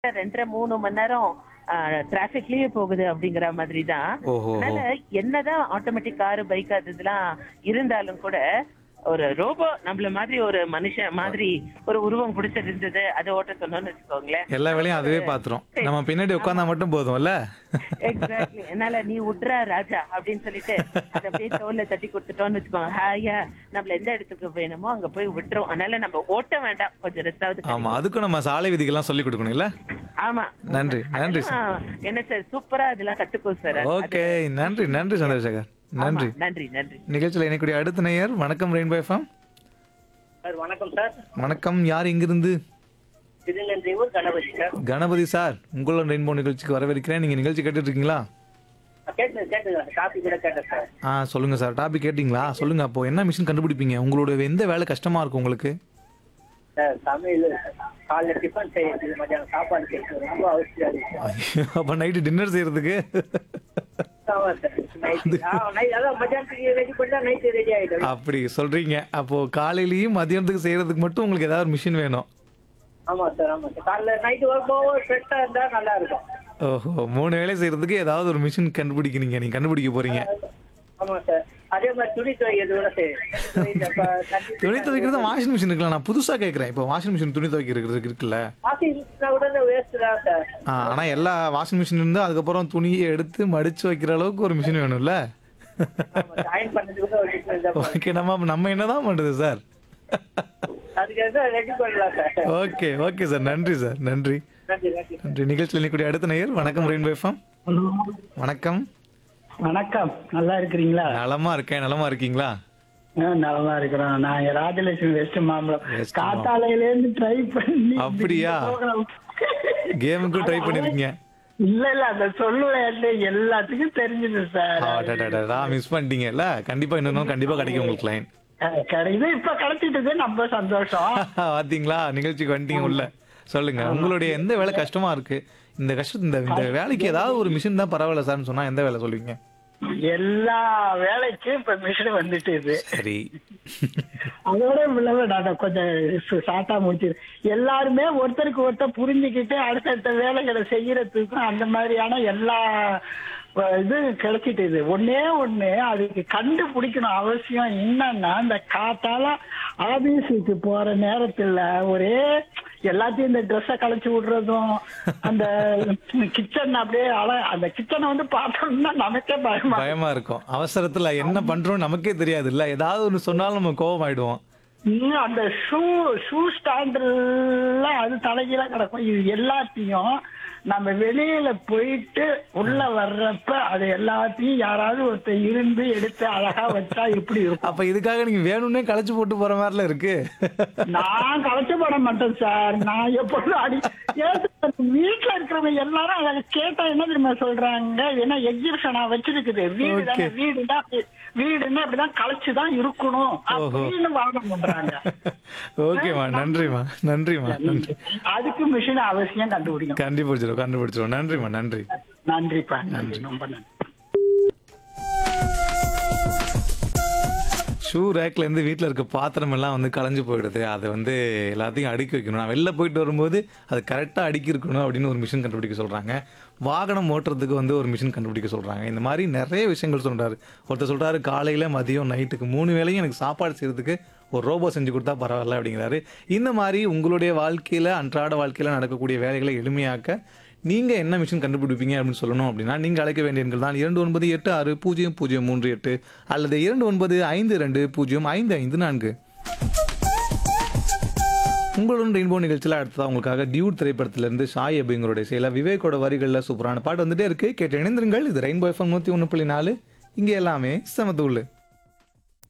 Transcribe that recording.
ரெண்டரை மூணு மணி நேரம் டிராபிக்லயே போகுது அப்படிங்கிற மாதிரி தான் ஓஹோ அதனால என்னதான் ஆட்டோமேட்டிக் காரு பைக் அது இதெல்லாம் இருந்தாலும் கூட ஒரு ரோபோ நம்மள மாதிரி ஒரு மனுஷன் மாதிரி ஒரு உருவம் பிடிச்சது இருந்தது அதை ஓட்ட சொன்னோம்னு வச்சுக்கோங்களேன் எல்லா வேலையும் அதுவே பாத்துரும் நம்ம பின்னாடி உட்காந்தா மட்டும் போதும்ல எக்ஸாக்ட்லி என்னால நீ விட்றா ராஜா அப்படின்னு சொல்லிட்டு அதை அப்படியே தோல்ல தட்டி கொடுத்துட்டோம்னு வச்சுக்கோங்க ஹாயா நம்மள எந்த இடத்துக்கு வேணுமோ அங்க போய் விட்டுரும் அதனால நம்ம ஓட்ட வேண்டாம் கொஞ்சம் ரெஸ்டாவது ஆமா அதுக்கும் நம்ம சாலை விதிகள்லாம் சொல்லி கொடுக்கணும் இல்ல ஆமா நன்றி நன்றி சார் அதெல்லாம் என்ன சார் சூப்பரா இதெல்லாம் கத்துக்கோ சார் ஓகே நன்றி நன்றி சந்திரசேகர் நன்றி நன்றி நன்றி நிகழ்ச்சியில் இணைக்கூடிய அடுத்த நேயர் வணக்கம் ரெயின்போ எஃப்எம் சார் வணக்கம் சார் வணக்கம் யார் இங்கிருந்து திருநெல்வேலூர் கணபதி சார் கணபதி சார் உங்களோட ரெயின்போ நிகழ்ச்சிக்கு வரவேற்கிறேன் நீங்க நிகழ்ச்சி கேட்டுட்டு இருக்கீங்களா கேட்டேன் கேட்டேன் காப்பி கூட கேட்டேன் சார் ஆ சொல்லுங்க சார் டாபிக் கேட்டிங்களா சொல்லுங்க அப்போ என்ன மிஷின் கண்டுபிடிப்பீங்க உங்களோட எந்த வேலை கஷ்டமா இருக்கும் உங்களுக்கு சார் சமையல் காலைல டிஃபன் செய்யறது மத்தியானம் சாப்பாடு செய்யறது ரொம்ப அவசியம் இருக்கு அப்போ நைட்டு டின்னர் செய்யறதுக்கு ஆமா சார் நைட்டு நைட் அதான் மத்தியானத்துக்கு ரெடி பண்ணா நைட்டு ரெடி ஆயிடும் அப்படி சொல்றீங்க அப்போ காலையிலயும் மதியானத்துக்கு செய்யறதுக்கு மட்டும் உங்களுக்கு ஏதாவது ஒரு மிஷின் வேணும் ஆமா சார் ஆமா சார் காலைல நைட்டு வரும்போது ஃப்ரெஷ்ஷா இருந்தா நல்லா இருக்கும் ஓஹோ மூணு வேலை செய்யறதுக்கு ஏதாவது ஒரு மிஷின் கண்டுபிடிக்கிறீங்க நீங்க கண்டுபிடிக்க போறீங்க ஆமா சார் அதே மாதிரி துணி துவைக்கிறது கூட சரி துணி துவைக்கிறது வாஷிங் மிஷின் இருக்குல்ல நான் புதுசா கேக்குறேன் இப்போ வாஷிங் மிஷின் துணி துவைக்கிறதுக்கு இருக்குல்ல வாஷிங் மிஷினா கூட வேஸ்ட் தான் சார் ஆ, ஆனா எல்லா வாஷிங் மிஷின் இருந்து அதுக்கப்புறம் துணியை எடுத்து மடிச்சு வைக்கிற அளவுக்கு ஒரு மிஷின் வேணும்ல அயன் பண்ணதுக்கு கூட ஒரு machine இருந்தா போதும். ஓகே நம்ம நம்ம என்னதான் பண்றது சார் அதுக்கு ரெடி பண்ணலாம் சார் ஓகே ஓகே சார் நன்றி சார் நன்றி நன்றி நன்றி நன்றி நிகழ்ச்சியில் நிற்கக்கூடிய அடுத்த நேயர் வணக்கம் ரெயின்போ எஃப்எம் வணக்கம் வணக்கம் நல்லா இருக்கிறீங்களா நலமா இருக்கேன் நலமா இருக்கீங்களா ஆ, நலமா இருக்கிறோம் நான் ராஜலட்சுமி வெஸ்ட் மாம்பலம் West காத்தாலையில இருந்து ட்ரை பண்ணி அப்படியா? கேமுக்கும் ட்ரை பண்ணிருக்கீங்க இல்ல இல்ல அந்த சொல்லுவேன் எல்லாத்துக்கும் தெரிஞ்சது சார் மிஸ் பண்ணிட்டீங்கல்ல கண்டிப்பா இன்னொரு கண்டிப்பா கிடைக்கும் உங்களுக்கு லைன் கிடைக்குது இப்ப கிடைச்சிட்டது நம்ம சந்தோஷம் பாத்தீங்களா நிகழ்ச்சிக்கு வந்துட்டீங்க உள்ள சொல்லுங்க உங்களுடைய எந்த வேலை கஷ்டமா இருக்கு இந்த கஷ்டம் இந்த இந்த வேலைக்கு ஏதாவது ஒரு மிஷின் தான் பரவாயில்ல சார்னு சொன்னா எந்த வேலை சொல்லுவீங்க எல்லா வேலைக்கும் இப்ப மிஷின் வந்துட்டு இது சரி அதோட இல்லாம நான் கொஞ்சம் ஷார்ட்டா முடிச்சிரு எல்லாருமே ஒருத்தருக்கு ஒருத்தர் புரிஞ்சுக்கிட்டு அடுத்தடுத்த வேலைகளை செய்யறதுக்கும் அந்த மாதிரியான எல்லா அஹ், இது கிடைச்சிட்டு இது ஒண்ணே ஒண்ணு அதுக்கு கண்டுபிடிக்கணும் அவசியம் என்னன்னா இந்த காத்தால ஆபீஸுக்கு போற நேரத்துல ஒரே எல்லாத்தையும் இந்த ட்ரெஸ்ஸை களைச்சு விடுறதும் அந்த கிச்சன் அப்படியே அல அந்த கிச்சனை வந்து பார்த்தோம்னா நமக்கே பயமா பயமா இருக்கும் அவசரத்துல என்ன பண்றோம் நமக்கே தெரியாது இல்ல ஏதாவது ஒண்ணு சொன்னாலும் நம்ம கோவம் ஆயிடுவோம் இன்னும் அந்த ஷூ ஷூ ஸ்டாண்டர்ல அது தலைகீழா கிடக்கும் இது எல்லாத்தையும் நம்ம வெளியில போயிட்டு உள்ள வர்றப்ப அது எல்லாத்தையும் யாராவது ஒருத்தர் இருந்து எடுத்து அழகா வச்சா எப்படி இருக்கும் அப்ப இதுக்காக நீங்க வேணும்னே களைச்சு போட்டு போற மாதிரில இருக்கு நான் கலைச்சப்பட மாட்டேன் சார் நான் எப்பொழுதும் அடி ஏன் சார், வீட்டுல இருக்கிறவங்க எல்லாரும் அதை கேட்டா என்ன தெரியுமா சொல்றாங்க ஏன்னா எக்ஸிபிஷனா வச்சிருக்குது வீடு தானே Okay. வீடுனா அப்படி- வீடுன்னா அப்படிதான் கலைச்சுதான் இருக்கணும் அப்படின்னு வாங்க பண்றாங்க ஓகேமா நன்றிமா நன்றிமா நன்றி அதுக்கு மிஷின் அவசியம் கண்டுபிடிக்கும் கண்டுபிடிச்சிரும் கண்டுபிடிச்சிரும் நன்றிமா நன்றி நன்றிப்பா நன்றி ரொம்ப நன்றி ஷூ ரேக்ல இருந்து வீட்டில் இருக்க பாத்திரம் எல்லாம் வந்து கலைஞ்சு போயிடுது அதை வந்து எல்லாத்தையும் அடுக்கி வைக்கணும் நான் வெளில போயிட்டு வரும்போது அது கரெக்டாக அடுக்கி இருக்கணும் அப்படின்னு ஒரு மிஷின் கண்டுபிடிக்க சொல்றாங்க வாகனம் ஓட்டுறதுக்கு வந்து ஒரு மிஷின் கண்டுபிடிக்க சொல்றாங்க இந்த மாதிரி நிறைய விஷயங்கள் சொல்றாரு ஒருத்தர் சொல்றாரு காலையில மதியம் நைட்டுக்கு மூணு வேளையும் எனக்கு சாப்பாடு செய்யறதுக்கு ஒரு ரோபோ செஞ்சு கொடுத்தா பரவாயில்ல அப்படிங்கிறாரு இந்த மாதிரி உங்களுடைய வாழ்க்கையில அன்றாட வாழ்க்கையில நடக்கக்கூடிய வேலைகளை எளிமையாக்க நீங்க என்ன மிஷின் கண்டுபிடிப்பீங்க அப்படின்னு சொல்லணும் அப்படின்னா நீங்க அழைக்க வேண்டிய எண்கள் தான் இரண்டு ஒன்பது எட்டு ஆறு பூஜ்ஜியம் பூஜ்ஜியம் மூன்று எட்டு அல்லது இரண்டு ஒன்பது ஐந்து ரெண்டு பூஜ்ஜியம் ஐந்து ஐந்து நான்கு உங்களுடன் ரெயின்போ நிகழ்ச்சியில் அடுத்ததா உங்களுக்காக டியூட் திரைப்படத்திலிருந்து ஷாய் அப்படிங்கிறோட செயல விவேக்கோட வரிகளில் சூப்பரான பாட்டு வந்துட்டே இருக்கு கேட்டு இணைந்திருங்கள் இது ரெயின்போ எஃப்எம் நூற்றி ஒன்று புள்ளி நாலு இங்கே எல்லாமே சமத்துள்ளு